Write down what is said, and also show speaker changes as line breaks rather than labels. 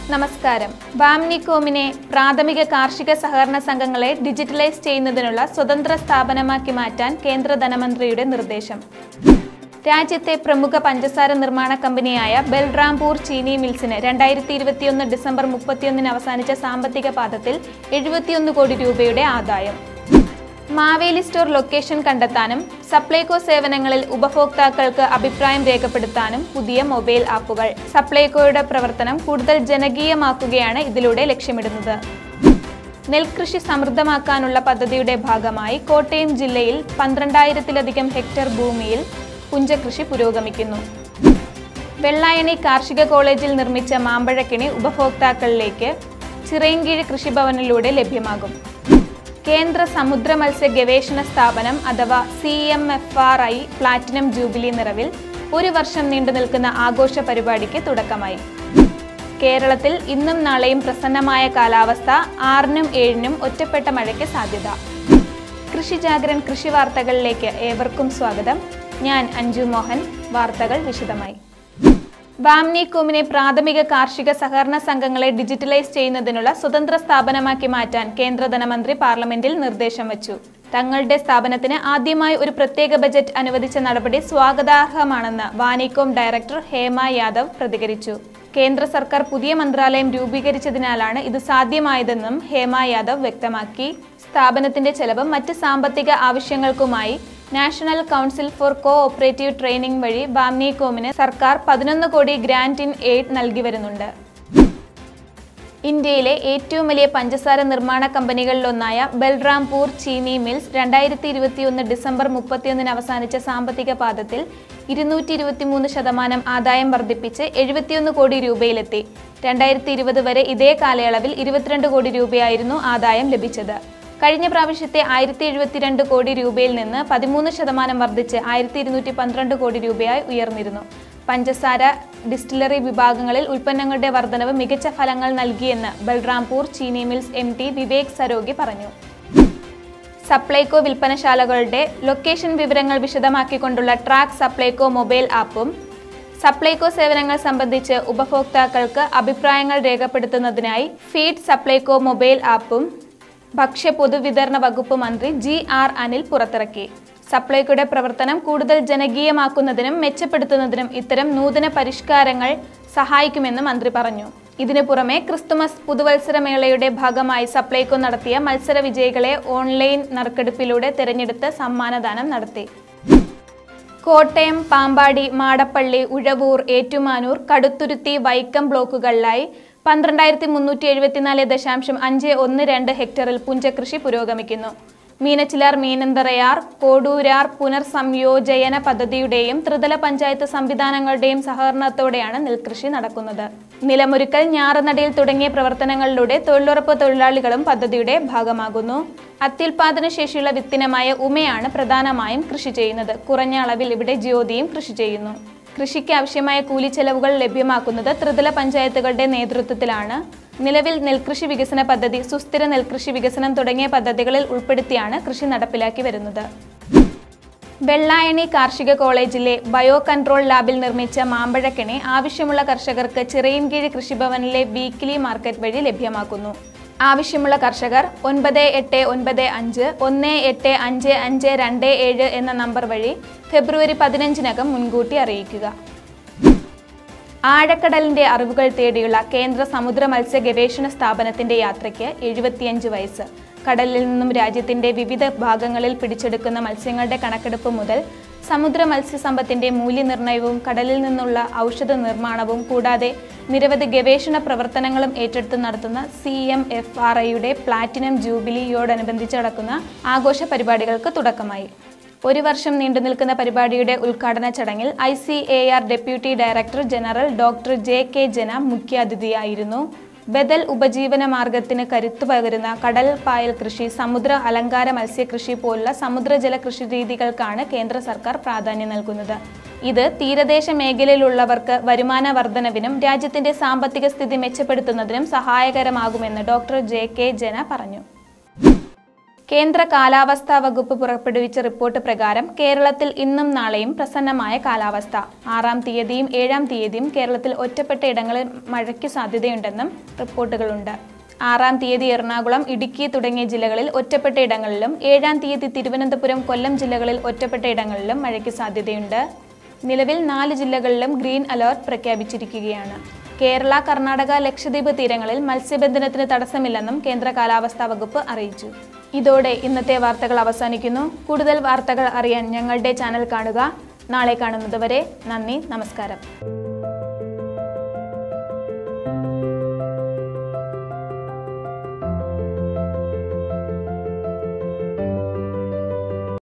നമസ്കാരം ബാംനികോമിനെ പ്രാഥമിക കാർഷിക സഹകരണ സംഘങ്ങളെ ഡിജിറ്റലൈസ് ചെയ്യുന്നതിനുള്ള സ്വതന്ത്ര സ്ഥാപനമാക്കി മാറ്റാൻ കേന്ദ്ര ധനമന്ത്രിയുടെ നിർദ്ദേശം രാജ്യത്തെ പ്രമുഖ പഞ്ചസാര നിർമ്മാണ കമ്പനിയായ ബൽറാംപൂർ ചീനി മിൽസിന് രണ്ടായിരത്തി ഇരുപത്തിയൊന്ന് ഡിസംബർ മുപ്പത്തിയൊന്നിന് അവസാനിച്ച സാമ്പത്തിക പാദത്തിൽ എഴുപത്തിയൊന്ന് കോടി രൂപയുടെ ആദായം മാവേലി സ്റ്റോർ ലൊക്കേഷൻ കണ്ടെത്താനും സപ്ലൈകോ സേവനങ്ങളിൽ ഉപഭോക്താക്കൾക്ക് അഭിപ്രായം രേഖപ്പെടുത്താനും പുതിയ മൊബൈൽ ആപ്പുകൾ സപ്ലൈകോയുടെ പ്രവർത്തനം കൂടുതൽ ജനകീയമാക്കുകയാണ് ഇതിലൂടെ ലക്ഷ്യമിടുന്നത് നെൽകൃഷി സമൃദ്ധമാക്കാനുള്ള പദ്ധതിയുടെ ഭാഗമായി കോട്ടയം ജില്ലയിൽ പന്ത്രണ്ടായിരത്തിലധികം ഹെക്ടർ ഭൂമിയിൽ പുഞ്ചകൃഷി പുരോഗമിക്കുന്നു വെള്ളായണി കാർഷിക കോളേജിൽ നിർമ്മിച്ച മാമ്പഴക്കിണി ഉപഭോക്താക്കളിലേക്ക് ചിറയൻകീഴ് കൃഷിഭവനിലൂടെ ലഭ്യമാകും കേന്ദ്ര സമുദ്ര മത്സ്യ ഗവേഷണ സ്ഥാപനം അഥവാ C M F R I platinum jubilee നിറവിൽ ഒരു വർഷം നീണ്ടു നിൽക്കുന്ന ആഘോഷ പരിപാടിക്ക് തുടക്കമായി കേരളത്തിൽ ഇന്നും നാളെയും പ്രസന്നമായ കാലാവസ്ഥ ആറിനും ഏഴിനും ഒറ്റപ്പെട്ട മഴയ്ക്ക് സാധ്യത കൃഷി ജാഗരൻ കൃഷി വാർത്തകളിലേക്ക് ഏവർക്കും സ്വാഗതം ഞാൻ അഞ്ജു മോഹൻ വാർത്തകൾ വിശദമായി വാംനികോമിനെ പ്രാഥമിക കാർഷിക സഹകരണ സംഘങ്ങളെ ഡിജിറ്റലൈസ് ചെയ്യുന്നതിനുള്ള സ്വതന്ത്ര സ്ഥാപനമാക്കി മാറ്റാൻ കേന്ദ്ര ധനമന്ത്രി പാർലമെന്റിൽ നിർദ്ദേശം വച്ചു തങ്ങളുടെ സ്ഥാപനത്തിന് ആദ്യമായി ഒരു പ്രത്യേക ബജറ്റ് അനുവദിച്ച നടപടി സ്വാഗതാർഹമാണെന്ന് വാനികോം ഡയറക്ടർ ഹേമ യാദവ് പ്രതികരിച്ചു കേന്ദ്ര സർക്കാർ പുതിയ മന്ത്രാലയം രൂപീകരിച്ചതിനാലാണ് ഇത് സാധ്യമായതെന്നും ഹേമ യാദവ് വ്യക്തമാക്കി സ്ഥാപനത്തിന്റെ ചെലവ് മറ്റ് സാമ്പത്തിക ആവശ്യങ്ങൾക്കുമായി national council for co operative training വഴി ബാംനികോമിന് സർക്കാർ പതിനൊന്ന് കോടി ഗ്രാന്റ് ഇൻ എയ്ഡ് നൽകി വരുന്നുണ്ട് ഇന്ത്യയിലെ ഏറ്റവും വലിയ പഞ്ചസാര നിർമ്മാണ കമ്പനികളിലൊന്നായ ബൽറാംപൂർ ചീനി മിൽസ് രണ്ടായിരത്തി ഇരുപത്തിയൊന്ന് ഡിസംബർ മുപ്പത്തിയൊന്നിന് അവസാനിച്ച സാമ്പത്തിക പാദത്തിൽ ഇരുന്നൂറ്റി ഇരുപത്തിമൂന്ന് ശതമാനം ആദായം വർദ്ധിപ്പിച്ച് എഴുപത്തിയൊന്ന് കോടി രൂപയിലെത്തി രണ്ടായിരത്തി ഇരുപത് വരെ ഇതേ കാലയളവിൽ ഇരുപത്തിരണ്ട് കോടി രൂപയായിരുന്നു ആദായം ലഭിച്ചത് കഴിഞ്ഞ പ്രാവശ്യത്തെ ആയിരത്തി എഴുപത്തിരണ്ട് കോടി രൂപയിൽ നിന്ന് പതിമൂന്ന് ശതമാനം വർദ്ധിച്ച് ആയിരത്തി ഇരുന്നൂറ്റി പന്ത്രണ്ട് കോടി രൂപയായി ഉയർന്നിരുന്നു പഞ്ചസാര ഡിസ്റ്റിലറി വിഭാഗങ്ങളിൽ ഉൽപ്പന്നങ്ങളുടെ വർധനവ് മികച്ച ഫലങ്ങൾ നൽകിയെന്ന് Balrampur Chini mills M T Vivek Saraogi പറഞ്ഞു സപ്ലൈകോ വിൽപ്പനശാലകളുടെ ലൊക്കേഷൻ വിവരങ്ങൾ വിശദമാക്കിക്കൊണ്ടുള്ള ട്രാക്ക് സപ്ലൈകോ മൊബൈൽ ആപ്പും സപ്ലൈകോ സേവനങ്ങൾ സംബന്ധിച്ച് ഉപഭോക്താക്കൾക്ക് അഭിപ്രായങ്ങൾ രേഖപ്പെടുത്തുന്നതിനായി ഫീഡ് സപ്ലൈകോ മൊബൈൽ ആപ്പും ഭക്ഷ്യ പൊതുവിതരണ വകുപ്പ് മന്ത്രി ജി ആർ അനിൽ പുറത്തിറക്കി സപ്ലൈകോയുടെ പ്രവർത്തനം കൂടുതൽ ജനകീയമാക്കുന്നതിനും മെച്ചപ്പെടുത്തുന്നതിനും ഇത്തരം നൂതന പരിഷ്കാരങ്ങൾ സഹായിക്കുമെന്ന് മന്ത്രി പറഞ്ഞു ഇതിനു പുറമെ ക്രിസ്തുമസ് പുതുവത്സര മേളയുടെ ഭാഗമായി സപ്ലൈകോ നടത്തിയ മത്സര വിജയികളെ ഓൺലൈൻ നറുക്കെടുപ്പിലൂടെ തെരഞ്ഞെടുത്ത് സമ്മാനദാനം നടത്തി കോട്ടയം പാമ്പാടി മാടപ്പള്ളി ഉഴവൂർ ഏറ്റുമാനൂർ കടുത്തുരുത്തി വൈക്കം ബ്ലോക്കുകളിലായി പന്ത്രണ്ടായിരത്തി മുന്നൂറ്റി എഴുപത്തിനാല് ദശാംശം അഞ്ച് ഒന്ന് രണ്ട് ഹെക്ടറിൽ പുഞ്ചകൃഷി പുരോഗമിക്കുന്നു മീനച്ചിലാർ മീനന്തറയാർ കോടൂരാർ പുനർസംയോജന പദ്ധതിയുടെയും ത്രിതല പഞ്ചായത്ത് സംവിധാനങ്ങളുടെയും സഹകരണത്തോടെയാണ് നെൽകൃഷി നടക്കുന്നത് നിലമൊരുക്കൽ ഞാറുനടയിൽ തുടങ്ങിയ പ്രവർത്തനങ്ങളിലൂടെ തൊഴിലുറപ്പ് തൊഴിലാളികളും പദ്ധതിയുടെ ഭാഗമാകുന്നു അത്യുൽപാദന ശേഷിയുള്ള വിത്തിനമായ ഉമയാണ് പ്രധാനമായും കൃഷി ചെയ്യുന്നത് കുറഞ്ഞ അളവിൽ ഇവിടെ ജ്യോതിയും കൃഷി ചെയ്യുന്നു കൃഷിക്ക് ആവശ്യമായ കൂലിച്ചെലവുകൾ ലഭ്യമാക്കുന്നത് ത്രിതല പഞ്ചായത്തുകളുടെ നേതൃത്വത്തിലാണ് നിലവിൽ നെൽകൃഷി വികസന പദ്ധതി സുസ്ഥിര നെൽകൃഷി വികസനം തുടങ്ങിയ പദ്ധതികളിൽ ഉൾപ്പെടുത്തിയാണ് കൃഷി നടപ്പിലാക്കി വരുന്നത് വെള്ളായണി കാർഷിക കോളേജിലെ ബയോ കൺട്രോൾ ലാബിൽ നിർമ്മിച്ച മാമ്പഴക്കിണി ആവശ്യമുള്ള കർഷകർക്ക് ചിറയിൻകീഴ് കൃഷിഭവനിലെ വീക്കിലി മാർക്കറ്റ് വഴി ലഭ്യമാക്കുന്നു ആവശ്യമുള്ള കർഷകർ ഒൻപത് എട്ട് ഒൻപത് അഞ്ച് ഒന്ന് എട്ട് അഞ്ച് അഞ്ച് രണ്ട് ഏഴ് എന്ന നമ്പർ വഴി ഫെബ്രുവരി പതിനഞ്ചിനകം മുൻകൂട്ടി അറിയിക്കുക ആഴക്കടലിന്റെ അറിവുകൾ തേടിയുള്ള കേന്ദ്ര സമുദ്ര മത്സ്യ ഗവേഷണ സ്ഥാപനത്തിന്റെ യാത്രയ്ക്ക് എഴുപത്തിയഞ്ച് വയസ്സ് കടലിൽ നിന്നും രാജ്യത്തിന്റെ വിവിധ ഭാഗങ്ങളിൽ പിടിച്ചെടുക്കുന്ന മത്സ്യങ്ങളുടെ കണക്കെടുപ്പ് മുതൽ സമുദ്ര മത്സ്യസമ്പത്തിന്റെ മൂല്യനിർണ്ണയവും കടലിൽ നിന്നുള്ള ഔഷധ നിർമ്മാണവും കൂടാതെ നിരവധി ഗവേഷണ പ്രവർത്തനങ്ങളും ഏറ്റെടുത്ത് നടത്തുന്ന സി എം എഫ് ആർ ഐയുടെ പ്ലാറ്റിനം ജൂബിലിയോടനുബന്ധിച്ച് നടക്കുന്ന ആഘോഷ പരിപാടികൾക്ക് തുടക്കമായി ഒരു വർഷം നീണ്ടു നിൽക്കുന്ന പരിപാടിയുടെ ഉദ്ഘാടന ചടങ്ങിൽ I C A R deputy director general doctor J K Jena മുഖ്യാതിഥിയായിരുന്നു ബദൽ ഉപജീവന മാർഗത്തിന് കരുത്തു പകരുന്ന കടൽ പായൽ കൃഷി സമുദ്ര അലങ്കാര മത്സ്യകൃഷി പോലുള്ള സമുദ്രജല കൃഷി രീതികൾക്കാണ് കേന്ദ്ര സർക്കാർ പ്രാധാന്യം നൽകുന്നത് ഇത് തീരദേശ മേഖലയിലുള്ളവർക്ക് വരുമാന വർധനവിനും രാജ്യത്തിന്റെ സാമ്പത്തിക സ്ഥിതി മെച്ചപ്പെടുത്തുന്നതിനും സഹായകരമാകുമെന്ന് ഡോക്ടർ ജെ കെ ജന പറഞ്ഞു കേന്ദ്ര കാലാവസ്ഥാ വകുപ്പ് പുറപ്പെടുവിച്ച റിപ്പോർട്ട് പ്രകാരം കേരളത്തിൽ ഇന്നും നാളെയും പ്രസന്നമായ കാലാവസ്ഥ ആറാം തീയതിയും ഏഴാം തീയതിയും കേരളത്തിൽ ഒറ്റപ്പെട്ട ഇടങ്ങളിൽ മഴയ്ക്ക് സാധ്യതയുണ്ടെന്നും റിപ്പോർട്ടുകളുണ്ട് ആറാം തീയതി എറണാകുളം ഇടുക്കി തുടങ്ങിയ ജില്ലകളിൽ ഒറ്റപ്പെട്ട ഇടങ്ങളിലും ഏഴാം തീയതി തിരുവനന്തപുരം കൊല്ലം ജില്ലകളിൽ ഒറ്റപ്പെട്ട ഇടങ്ങളിലും മഴയ്ക്ക് സാധ്യതയുണ്ട് നിലവിൽ നാല് ജില്ലകളിലും ഗ്രീൻ അലർട്ട് പ്രഖ്യാപിച്ചിരിക്കുകയാണ് കേരള കർണാടക ലക്ഷദ്വീപ് തീരങ്ങളിൽ മത്സ്യബന്ധനത്തിന് തടസ്സമില്ലെന്നും കേന്ദ്ര കാലാവസ്ഥാ വകുപ്പ് അറിയിച്ചു ഇതോടെ ഇന്നത്തെ വാർത്തകൾ അവസാനിക്കുന്നു കൂടുതൽ വാർത്തകൾ അറിയാൻ ഞങ്ങളുടെ ചാനൽ കാണുക നാളെ കാണുന്നതുവരെ നന്ദി നമസ്കാരം